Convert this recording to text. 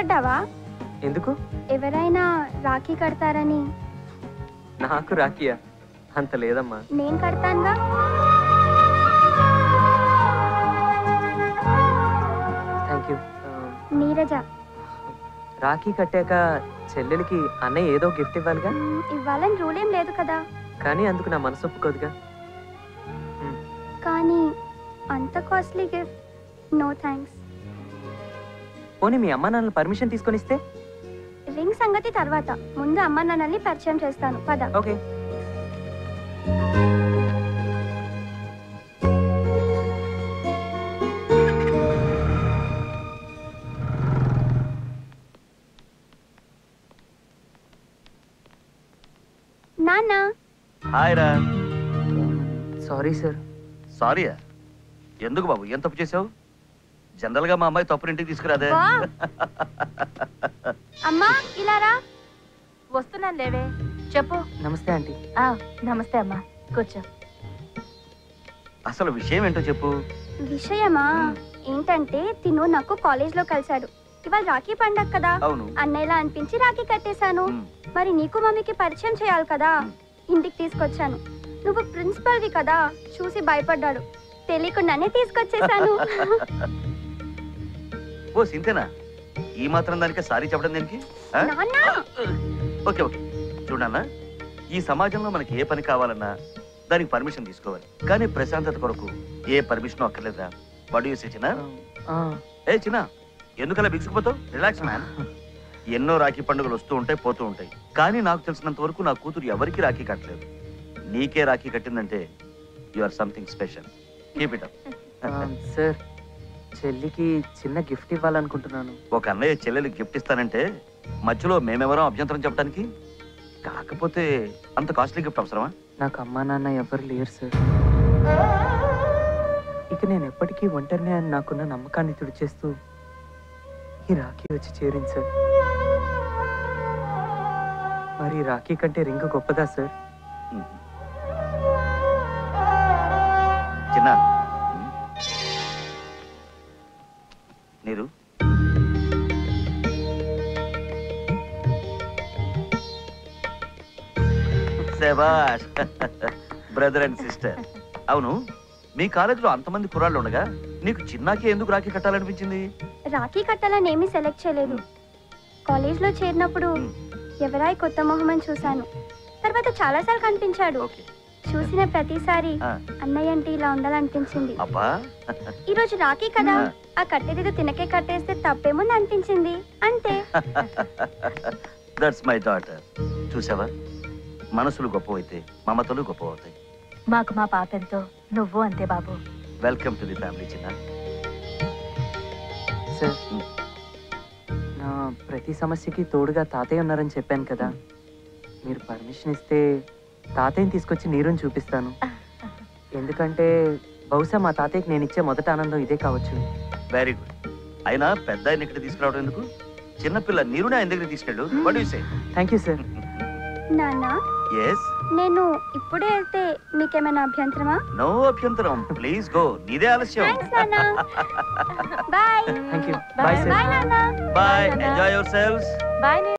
భయపడ్డావా ఎందుకు ఎవరైనా రాఖీ కడతారని నాకు రాకియా అంత లేదమ్మా నేను కడతానుగా థ్యాంక్ యూ నీరజ రాఖీ కట్టాక చెల్లెలికి అన్నయ్య ఏదో గిఫ్ట్ ఇవ్వాలిగా మ్, ఇవ్వాలని రూల్ ఏం లేదు కదా కానీ అందుకు నా మనసు ఒప్పుకోదుగా కానీ అంత కాస్ట్లీ గిఫ్ట్ నో థ్యాంక్స్ పోనీ మీ అమ్మ నాన్నలు పర్మిషన్ తీసుకొని ఇస్తే రింగ్ సంగతి తర్వాత ముందు అమ్మ నాన్నల్ని పరిచయం చేస్తాను పద ఓకే నాన్న హాయ్ రా సారీ సార్ సారీయా ఎందుకు బాబు ఏం తప్పు చేసావు జనరల్ గా మా అమ్మాయి తప్పుని ఇంటికి తీసుకురాదే వా. అమ్మా ఇలా రా వస్తున్నాను లేవే చెప్పు నమస్తే ఆంటీ ఆ నమస్తే అమ్మా కూర్చో అసలు విషయం ఏంటో చెప్పు విషయమా ఏంటంటే తిను నాకు కాలేజ్ లో కలిశాడు ఇవాళ రాఖీ పండగ కదా అవును అన్నయ్యలా అనిపించి రాఖీ కట్టేశాను ఉమ్, మరి నీకు మమ్మీకి పరిచయం చేయాలి కదా ఇంటికి తీసుకొచ్చాను నువ్వు ప్రిన్సిపల్ వి కదా చూసి భయపడ్డాడు తెలియకుండానే తీసుకొచ్చేసాను ఓ సింతేనా ఈ మాత్రం దానికి సారీ చెప్పడం దానికి ఆ? నాన్న ఓకే ఓకే చూడన్నా ఈ సమాజంలో మనకి ఏ పని కావాలన్నా దానికి పర్మిషన్ తీసుకోవాలి కానీ ప్రశాంతత కొరకు ఏ పర్మిషన్ అక్కర్లేదురా వాడు యూస్ చిన్న ఆ, ఏ చిన్న ఎందుకలా బిగుసుకుపోతావు రిలాక్స్ మ్యాన్ ఎన్నో రాఖీ పండుగలు వస్తూ ఉంటాయి పోతూ ఉంటాయి కానీ నాకు తెలిసినంత వరకు నా కూతురు ఎవరికి రాఖీ కట్టలేదు నీకే రాఖీ కట్టిందంటే you are something special keep it up ఆ, సార్ చెల్లికి చిన్న గిఫ్ట్ ఇవ్వాలనుకుంటున్నాను ఒక అన్నయ్య చెల్లెలికి గిఫ్ట్ ఇస్తానంటే మధ్యలో మేమెవరో అభ్యంతరం చెప్పడానికి కాకపోతే అంత కాస్ట్లీ గిఫ్ట్ అవసరమా నాకు అమ్మా నాన్న ఎవరు లేరు సార్ ఇక నేను ఎప్పటికీ ఒంటరినే అని నాకున్న నమ్మకాన్ని తుడిచేస్తూ ఈ రాఖీ వచ్చి చేరింది సార్ మరి ఈ రాఖీ కంటే రింగ్ గొప్పదా సార్ ఉమ్. చిన్న ఉమ్. నీరు శబాష్ బ్రదర్ అండ్ సిస్టర్ అవును మీ కాలేజీలో అంతమంది కుర్రాళ్ళు ఉండగా నీకు చిన్నాకి ఎందుకు రాఖీ కట్టాలనిపించింది రాఖీ కట్టాలని ఏమీ సెలెక్ట్ చేయలేదు కాలేజ్ లో చేరినప్పుడు మ్. ఎవరాయి కొత్త మొహమ్మని చూశాను తర్వాత చాలాసార్లు కనిపించాడు ఓకే చూసిన ప్రతిసారి ఆ. అన్నయ్య అంటే ఇలా ఉండాలనిపించింది అబ్బా ఈ రోజు రాఖీ కదా ఆ. ఆ కట్టేదేదో తినకే కట్టేస్తే తప్పేముంది అనిపించింది అంతే దట్స్ మై డాటర్ చూసావా మనసులు గొప్పవైతే మమతలు గొప్పవవుతాయి మాకు మా పాప ఎంతో నువ్వు అంతే బాబు వెల్కమ్ టు ది ఫ్యామిలీ చిన్న సార్ నా ప్రతి సమస్యకి తోడుగా తాతయ్య ఉన్నారని చెప్పాను కదా మీరు పర్మిషన్ ఇస్తే తాతయ్యని తీసుకొచ్చి నీరుని చూపిస్తాను ఎందుకంటే బహుశా మా తాతయ్యకి నేను ఇచ్చే మొదటి ఆనందం ఇదే కావచ్చు వెరీ గుడ్ అయినా పెద్ద ఆయన ఇక్కడ తీసుకురావడం ఎందుకు చిన్నపిల్ల నీరుని ఆయన దగ్గర తీసుకెళ్ళు what you say thank you sir నాన్న ఎస్ నేను ఇప్పుడే వెళ్తే మీకేమైనా అభ్యంతరమా నో అభ్యంతరం ప్లీజ్ గో నీదే ఆలస్యం థ్యాంక్స్ నాన్న bye thank you bye sir bye నాన్న bye Bye, Nana. Enjoy yourselves bye